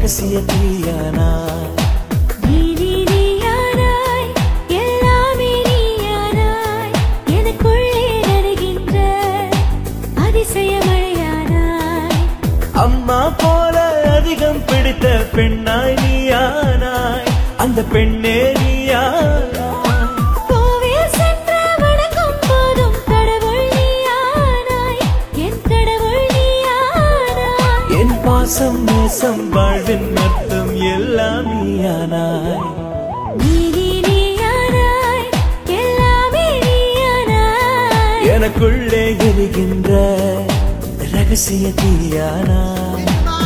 ரகசிய தீயானாய் நீ நீ நீயானாய் எல்லாமே நீயானாய் எனக்குள்ளே நனைகின்ற அதிசய மழையானாய் அம்மா போல அதிகம் பிடித்த பெண்ணாய் நீயானாய் அந்த பெண்ணே நீயானாய் கோவில் சென்று வணங்கும் போதும் கடவுள் நீயானாய் என் கடவுள் நீயானாய் என் பாசம் நேசம் வாழ்வின் அர்த்தம் எல்லாம் நீயானாய் நீ நீ நீயானாய் எல்லாமே நீயானாய் எனக்குள்ளே எரிகின்ற ரகசிய தீயானாய்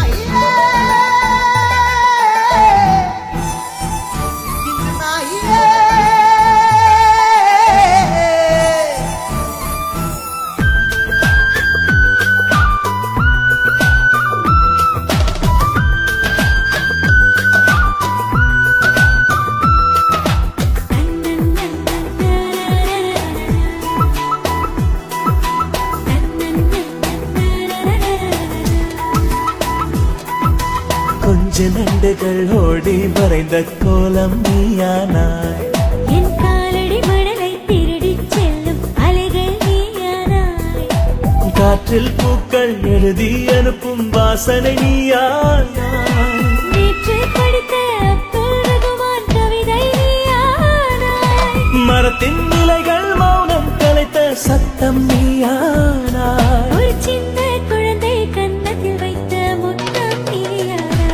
கொஞ்ச நண்டுகள் ஓடி மறைந்த கோலம் நீயானாய் என் காலடி மணலை திருடிச் செல்லும் அலைகள் நீயானாய் காற்றில் பூக்கள் எழுதி அனுப்பும் வாசனை நீயானாய் நேற்று படித்த அப்துல் ரகுமான் கவிதை நீயானாய் மரத்தின் இலைகள் மௌனம் கலைத்த சத்தம் நீயானாய் ஒரு சின்ன குழந்தை கன்னத்தில் வைத்த முத்தம் நீயானாய்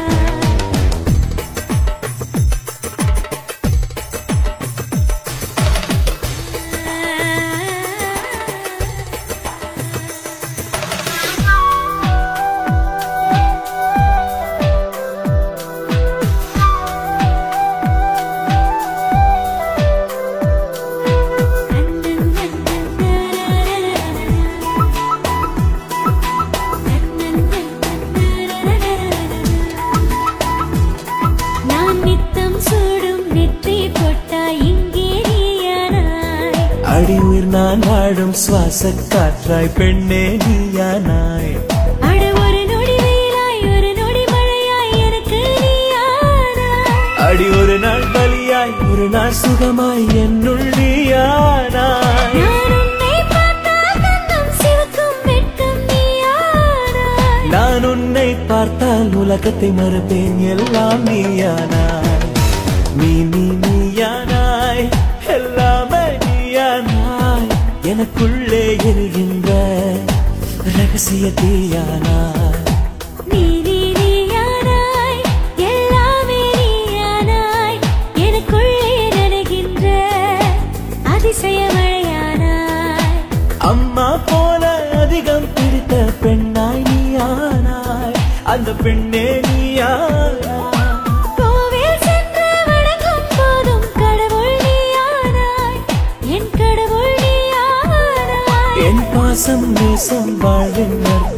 நான் நித்தம் சூடும் நெற்றி பொட்டாய் இங்கே நீயானாய் அடி உயிர் நான் வாழும் சுவாச காற்றாய் பெண்ணே நீயானாய் அட ஒரு நொடி வெயிலாய் ஒரு நொடி மழையாய் எனக்கு நீயானாய் அடி ஒரு நாள் பலியாய் ஒரு நாள் சுகமாய் என்னுள் நீயானாய் நான் உன்னை பார்த்தால் கண்ணம் சிவக்கும் வெட்கம் நீயானாய் நான் உன்னை பார்த்தால் உலகத்தை மறுப்பேன் எல்லாம் நீயானாய் நீ நீ நீயானாய் எல்லாமே நீயானாய் எனக்குள்ளே எரிகின்ற ரகசிய தீயானாய் நீ நீ நீயானாய் எல்லாமே நீயானாய் எனக்குள்ளே நனைகின்ற அதிசய மழையானாய் அம்மா போல அதிகம் பிடித்த பெண்ணாய் நீயானாய் அந்த பெண்ணே நீயானாய் கோவில் சென்று வணங்கும் போதும் கடவுள் நீயானாய் என் கடவுள் நீயானாய் என் பாசம் நேசம் வாழ்வின் அர்த்தம்